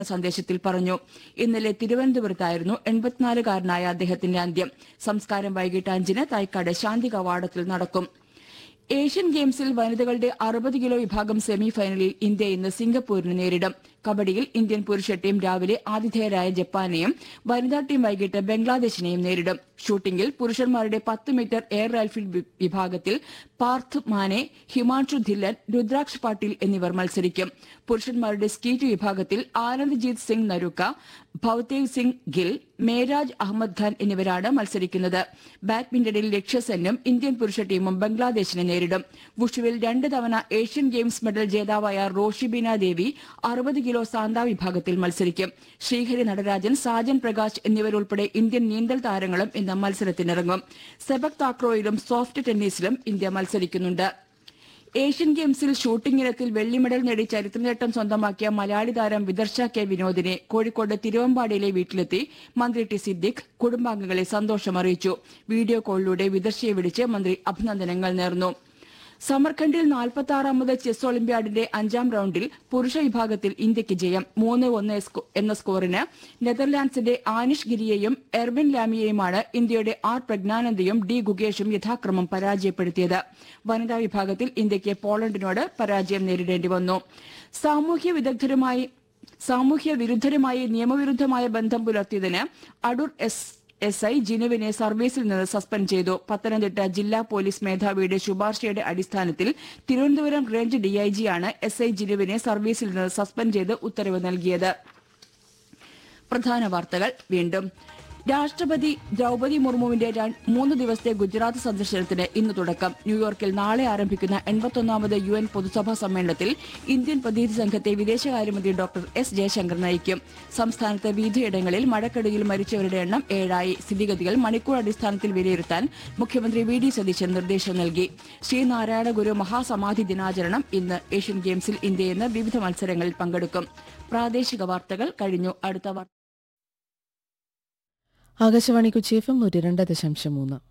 സന്ദേശത്തിൽ പറഞ്ഞു ഇന്നലെ തിരുവനന്തപുരത്തായിരുന്നു എൺപത്തിനാലുകാരനായ അദ്ദേഹത്തിന്റെ അന്ത്യം സംസ്കാരം വൈകിട്ട് അഞ്ചിന് തൈക്കാട് ശാന്തി കവാടത്തിൽ നടക്കും ഏഷ്യൻ ഗെയിംസിൽ വനിതകളുടെ അറുപത് കിലോ വിഭാഗം സെമി ഫൈനലിൽ ഇന്ത്യ ഇന്ന് സിംഗപ്പൂരിനെ നേരിടും കബഡിയിൽ ഇന്ത്യൻ പുരുഷ ടീം രാവിലെ ആതിഥേയരായ ജപ്പാനെയും വനിതാ ടീം വൈകിട്ട് ബംഗ്ലാദേശിനെയും നേരിടും ഷൂട്ടിംഗിൽ പുരുഷന്മാരുടെ പത്ത് മീറ്റർ എയർ റൈഫിൾ വി- വിഭാഗത്തിൽ പാർത്ഥ് മാനെ ഹിമാൻഷു ധില്ലൻ രുദ്രാക്ഷ് പാട്ടീൽ എന്നിവർ മത്സരിക്കും പുരുഷന്മാരുടെ സ്കീറ്റ് വിഭാഗത്തിൽ ആനന്ദ്ജീത് സിംഗ് നരുക്ക ഭൌതേവ് സിംഗ് ഗിൽ മേരാജ് അഹമ്മദ് ഖാൻ എന്നിവരാണ് മത്സരിക്കുന്നത് ബാഡ്മിന്റണിൽ ലക്ഷ്യസെന്നും ഇന്ത്യൻ പുരുഷ ടീമും ബംഗ്ലാദേശിനെ നേരിടും വുഷുവിൽ രണ്ട് തവണ ഏഷ്യൻ ഗെയിംസ് മെഡൽ ജേതാവായ റോഷിബീന ദേവി അറുപത് കിലോ സാന്ത വിഭാഗത്തിൽ മത്സരിക്കും ശ്രീഹരി നടരാജൻ സാജൻ പ്രകാശ് എന്നിവരുൾപ്പെടെ ഇന്ത്യൻ നീന്തൽ താരങ്ങളും ഇന്ന് മത്സരത്തിനിറങ്ങും സെബക് താക്രോയിലും സോഫ്റ്റ് ടെന്നീസിലും ഇന്ത്യ മത്സരിക്കുന്നുണ്ട് ഏഷ്യൻ ഗെയിംസിൽ ഷൂട്ടിംഗ് ഇനത്തിൽ വെള്ളി മെഡൽ നേടി ചരിത്രനേട്ടം സ്വന്തമാക്കിയ മലയാളി താരം വിദർശ കെ വിനോദിനെ കോഴിക്കോട് തിരുവമ്പാടിയിലെ വീട്ടിലെത്തി മന്ത്രി ടി സിദ്ദിഖ് കുടുംബാംഗങ്ങളെ സന്തോഷം അറിയിച്ചു വീഡിയോ കോളിലൂടെ വിദർശയെ വിളിച്ച് മന്ത്രി അഭിനന്ദനങ്ങൾ നേർന്നു സമർഖണ്ഡിൽ നാൽപ്പത്തി ആറാമത് ചെസ് ഒളിമ്പ്യാഡിന്റെ അഞ്ചാം റൌണ്ടിൽ പുരുഷ വിഭാഗത്തിൽ ഇന്ത്യയ്ക്ക് ജയം മൂന്ന് ഒന്ന് സ്കോ- എന്ന സ്കോറിന് നെതർലാൻഡ്സിന്റെ ആനിഷ് ഗിരിയെയും എർവിൻ ലാമിയെയുമാണ് ഇന്ത്യയുടെ ആർ പ്രജ്ഞാനന്ദയും ഡി ഗുഗേഷും യഥാക്രമം പരാജയപ്പെടുത്തിയത് വനിതാ വിഭാഗത്തിൽ ഇന്ത്യയ്ക്ക് പോളണ്ടിനോട് പരാജയം നേരിടേണ്ടി വന്നു സാമൂഹ്യ വിദഗ്ധരുമായി സാമൂഹ്യ വിരുദ്ധരുമായി നിയമവിരുദ്ധമായ ബന്ധം പുലർത്തിയതിന് അടൂർ എസ് എസ് ഐ ജിനുവിനെ സർവീസിൽ നിന്ന് സസ്പെൻഡ് ചെയ്തു പത്തനംതിട്ട ജില്ലാ പോലീസ് മേധാവിയുടെ ശുപാർശയുടെ അടിസ്ഥാനത്തിൽ തിരുവനന്തപുരം റേഞ്ച് ഡിഐജിയാണ് എസ് ഐ ജിനുവിനെ സർവീസിൽ നിന്ന് സസ്പെൻഡ് ചെയ്ത് ഉത്തരവ് നൽകിയത് പ്രധാന വാർത്തകൾ വീണ്ടും രാഷ്ട്രപതി ദ്രൗപതി മുർമുവിന്റെ ര- മൂന്ന് ദിവസത്തെ ഗുജറാത്ത് സന്ദർശനത്തിന് ഇന്ന് തുടക്കം ന്യൂയോർക്കിൽ നാളെ ആരംഭിക്കുന്ന എൺപത്തൊന്നാമത് യു എൻ പൊതുസഭാ സമ്മേളനത്തിൽ ഇന്ത്യൻ പ്രതിനിധി സംഘത്തെ വിദേശകാര്യമന്ത്രി ഡോക്ടർ എസ് ജയശങ്കർ നയിക്കും സംസ്ഥാനത്ത് വിവിധയിടങ്ങളിൽ മഴക്കെടുതിയിൽ മരിച്ചവരുടെ എണ്ണം ഏഴായി സ്ഥിതിഗതികൾ മണിക്കൂർ അടിസ്ഥാനത്തിൽ വിലയിരുത്താൻ മുഖ്യമന്ത്രി വി ഡി സതീശൻ നിർദ്ദേശം നൽകി ശ്രീനാരായണ ഗുരു മഹാസമാധി ദിനാചരണം ഇന്ന് ഏഷ്യൻ ഗെയിംസിൽ ഇന്ത്യ ഇന്ന് വിവിധ മത്സരങ്ങളിൽ പങ്കെടുക്കും പ്രാദേശിക വാർത്തകൾ കഴിഞ്ഞു അടുത്ത വാർത്ത ആകാശവാണി കൊച്ചി എഫ് എം നൂറ്റി രണ്ട് ദശാംശം മൂന്ന്